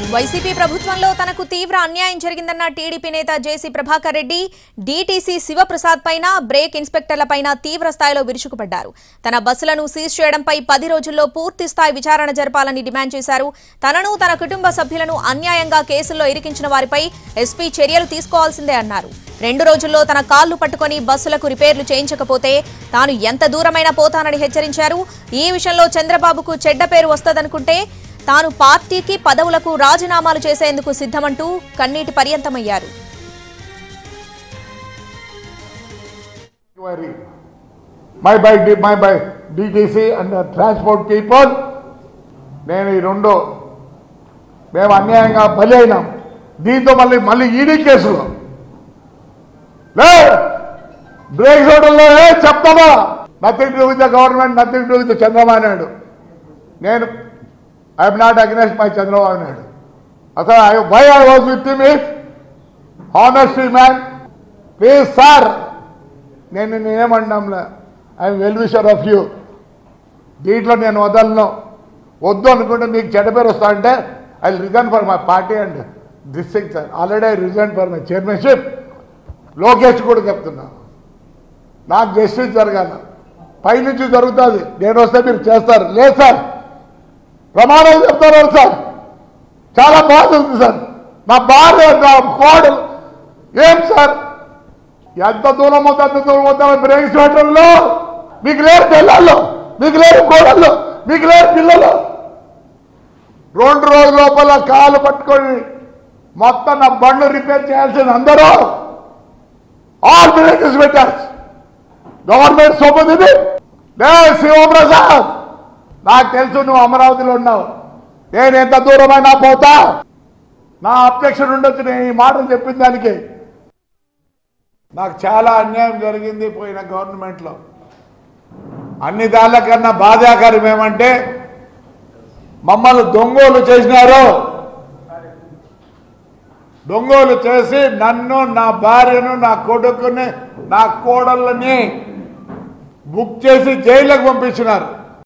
YCP ప్రభుత్వంలో తనకు తీవ్ర అన్యాయం జరిగిందన్న టీడీపీ నేత జేసీ ప్రభాకర్ రెడ్డి డీటీసీ శివప్రసాద్ పైన బ్రేక్ ఇన్స్పెక్టర్ల పైన తీవ్ర స్థాయిలో విరుచుకుపడ్డారు తన బస్సులను సీజ్ చేయడంపై పది రోజుల్లో పూర్తి స్థాయి విచారణ జరపాలని డిమాండ్ చేశారు తనను తన కుటుంబ సభ్యులను అన్యాయంగా కేసుల్లో ఇరికించిన వారిపై ఎస్పీ చర్యలు తీసుకోవాల్సిందే అన్నారు రెండు రోజుల్లో తన కాళ్లు పట్టుకొని బస్సులకు రిపేర్లు చేయించకపోతే తాను ఎంత దూరమైనా పోతానని హెచ్చరించారు ఈ విషయంలో చంద్రబాబుకు చెడ్డ పేరు వస్తదనుకుంటే తాను పార్టీకి పదవులకు రాజీనామాలు చేసేందుకు సిద్ధమంటూ కన్నీటి పర్యంతమయ్యారు inquiry. My by D- my by DTC and the transport people నేను ఈ రెండో మేము అన్యాయంగా బలి అయినాం దీంతో మళ్ళీ మళ్ళీ ఈడీ కేసులు లే బ్రేక్ చూడల్లో చెప్తామా nothing to with the government nothing to with Chandrababu Naidu నేను I'm not against my Chandrababu Naidu అసలు why I was with him is honesty man please sir నేను నేనేమన్నాంలే I'm well wisher of you దీంట్లో నేను వదలను వద్దు అనుకుంటే మీకు చెడ్డ పేరు వస్తా అంటే I resign for my party and this thing sir already I resign for my chairmanship Lokesh కూడా చెప్తున్నా నాకు జస్టిస్ జరగాల పైనుంచి జరుగుతుంది నేను వస్తే మీరు చేస్తారు లేదు సార్ ప్రమాణాలు చెప్తారు సార్ చాలా బాధ ఉంది సార్ నా భార్య నా కోడలు ఏం సార్ ఎంత దూరం అవుతా అంత దూరం అవుతా బ్రేక్ చూడటంలో మీకు లేరు పిల్లలు మీకు లేరు కోడళ్ళు మీకు లేరు పిల్లలు రెండు రోజుల లోపల కాలు పట్టుకొని మొత్తం నా బండ్లు రిపేర్ చేయాల్సిన అందరూ ఆల్ బ్రేకర్స్ పెట్టారు గవర్నమెంట్ సొమ్ము ఇది లే శివప్రసాద్ నాకు తెలుసు నువ్వు అమరావతిలో ఉన్నావు నేను ఎంత దూరమైనా పోతా నా అబ్జెక్షన్ ఉండొచ్చు నేను ఈ మాటలు చెప్పిన దానికి నాకు చాలా అన్యాయం జరిగింది పోయిన గవర్నమెంట్లో అన్ని దానికన్నా బాధాకరం ఏమంటే మమ్మల్ని దొంగోలు చేసినారు దొంగోలు చేసి నన్ను నా భార్యను నా కొడుకుని నా కోడళ్ళని బుక్ చేసి జైలుకు పంపించినారు